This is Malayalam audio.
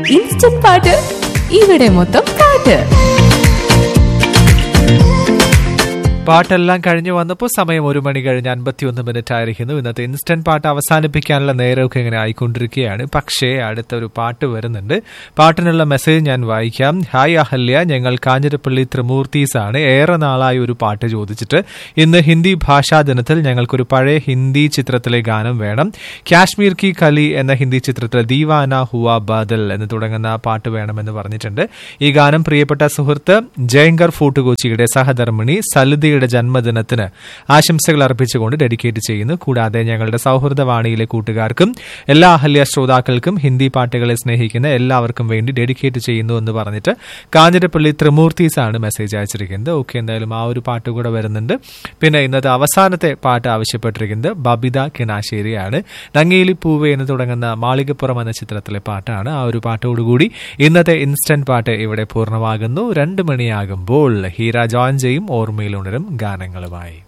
ഇൻസ്റ്റന്റ് പാട്ട് ഇവിടെ മൊത്തം പാട്ട് പാട്ടെല്ലാം കഴിഞ്ഞ് വന്നപ്പോൾ സമയം ഒരു മണി കഴിഞ്ഞ് അൻപത്തിയൊന്ന് മിനിറ്റ് ആയിരിക്കുന്നു ഇന്നത്തെ ഇൻസ്റ്റന്റ് പാട്ട് അവസാനിപ്പിക്കാനുള്ള നേരമൊക്കെ ഇങ്ങനെ ആയിക്കൊണ്ടിരിക്കുകയാണ് പക്ഷേ അടുത്ത ഒരു പാട്ട് വരുന്നുണ്ട് പാട്ടിനുള്ള മെസ്സേജ് ഞാൻ വായിക്കാം ഹായ് അഹല്യ ഞങ്ങൾ കാഞ്ഞിരപ്പള്ളി ത്രിമൂർത്തീസ് ആണ് ഏറെ നാളായി ഒരു പാട്ട് ചോദിച്ചിട്ട് ഇന്ന് ഹിന്ദി ഭാഷാ ദിനത്തിൽ ഞങ്ങൾക്കൊരു പഴയ ഹിന്ദി ചിത്രത്തിലെ ഗാനം വേണം കാശ്മീർ കി കലി എന്ന ഹിന്ദി ചിത്രത്തിലെ ദീവാന ഹുവ ബദൽ എന്ന് തുടങ്ങുന്ന പാട്ട് വേണമെന്ന് പറഞ്ഞിട്ടുണ്ട് ഈ ഗാനം പ്രിയപ്പെട്ട സുഹൃത്ത് ജയങ്കർ ഫോർട്ടുകൊച്ചിയുടെ സഹധർമ്മിണി സലിതയുടെ ജന്മദിനത്തിന് ആശംസകൾ അർപ്പിച്ചുകൊണ്ട് ഡെഡിക്കേറ്റ് ചെയ്യുന്നു കൂടാതെ ഞങ്ങളുടെ സൗഹൃദവാണിയിലെ കൂട്ടുകാർക്കും എല്ലാ അഹല്യ ശ്രോതാക്കൾക്കും ഹിന്ദി പാട്ടുകളെ സ്നേഹിക്കുന്ന എല്ലാവർക്കും വേണ്ടി ഡെഡിക്കേറ്റ് ചെയ്യുന്നു എന്ന് പറഞ്ഞിട്ട് കാഞ്ഞിരപ്പള്ളി ത്രിമൂർത്തീസ് ആണ് മെസ്സേജ് അയച്ചിരിക്കുന്നത് ഓക്കെ എന്തായാലും ആ ഒരു പാട്ട് കൂടെ വരുന്നുണ്ട് പിന്നെ ഇന്നത്തെ അവസാനത്തെ പാട്ട് ആവശ്യപ്പെട്ടിരിക്കുന്നത് ബബിത കിനാശ്ശേരിയാണ് നങ്ങേലി പൂവ് എന്ന് തുടങ്ങുന്ന മാളികപ്പുറം എന്ന ചിത്രത്തിലെ പാട്ടാണ് ആ ഒരു പാട്ടോടുകൂടി ഇന്നത്തെ ഇൻസ്റ്റന്റ് പാട്ട് ഇവിടെ പൂർണ്ണമാകുന്നു രണ്ട് മണിയാകുമ്പോൾ ഹീര ജോയിൻ ചെയ്യും ഓർമ്മയിലുണരും ഗാനങ്ങളുമായി